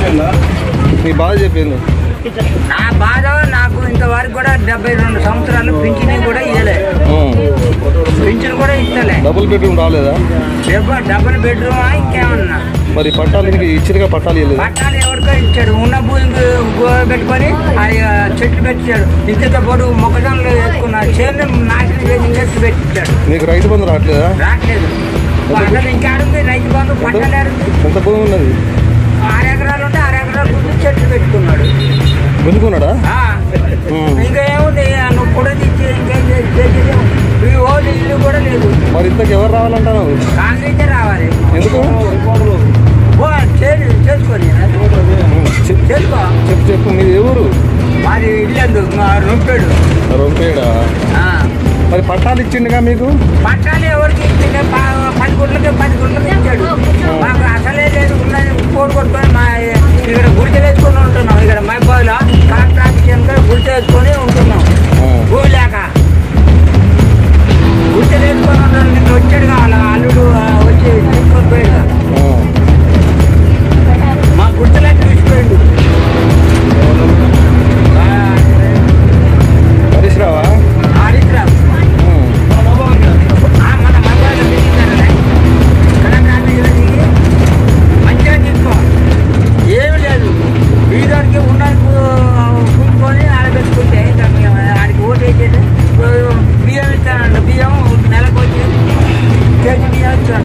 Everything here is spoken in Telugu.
నీ బాధ చెప్పింది నా బాధ నాకు ఇంతవరకు కూడా డెబ్బై రెండు సంవత్సరాలు పింఛన్ కూడా ఇవ్వలే పింఛన్ కూడా ఇస్తలే డబుల్ బెడ్రూమ్ రాలేదా డబ్బ- డబుల్ బెడ్రూమ్ ఇంకేమన్నా మరి పట్టాలు నీకు ఇచ్చినగా పట్టాలు ఇవ్వలేదు పట్టాలు ఎవరికో ఇచ్చాడు ఉన్న భూమి పెట్టుకొని అది ఆ, చెట్లు పెట్టాడు ఇంత పొడుగు మొక్కజొన్నలు వేసుకున్నాడు చేను నాశనం చేసి చెట్లు పెట్టించాడు నీకు రైతు బంధు రావట్లేదా రావట్లేదు అసలు ఇంకాడుంది రైతు బంధు పట్టాలు ఆడుంది ఎంత భూమి ఉన్నది ఆరు ఎకరాలు ఉంటే ఆరు ఎకరాలు గురించి చెట్లు పెట్టుకున్నాడు గుంజుకున్నాడా ఆ, ఉమ్. ఇంకా ఏముంది ఆ, నువ్వు కూడా తెచ్చి ఇంకేం చేసి- చేసేది ఏముంది? ఈ ఓడి ఇల్లు కూడా లేదు మరి ఇంతకు ఎవరు రావాలంటావు కాంగ్రెసే రావాలి ఎందుకు ఓ, చేసు చేసుకొని ఉమ్, చెప్- చేసుకో చెప్పు చెప్పు మీది ఎవరు మాది ఇల్లు రొంపాడు రొంపేడా మరి పట్టాలు ఇచ్చిండుగా మీకు పట్టాలు ఎవరికి ఇచ్చిండే ప- పది గుంటలకి పది గుంటలకి ఇచ్చాడు మాకు అసలే లేదు ఉన్నది పోటు కొట్టుకొని మా ఇక్కడ గుడిసెలు వేసుకొని ఉంటున్నాం ఇక్కడ మైబాలో కాంట్రాక్ట్ గుడిసె వేసుకొని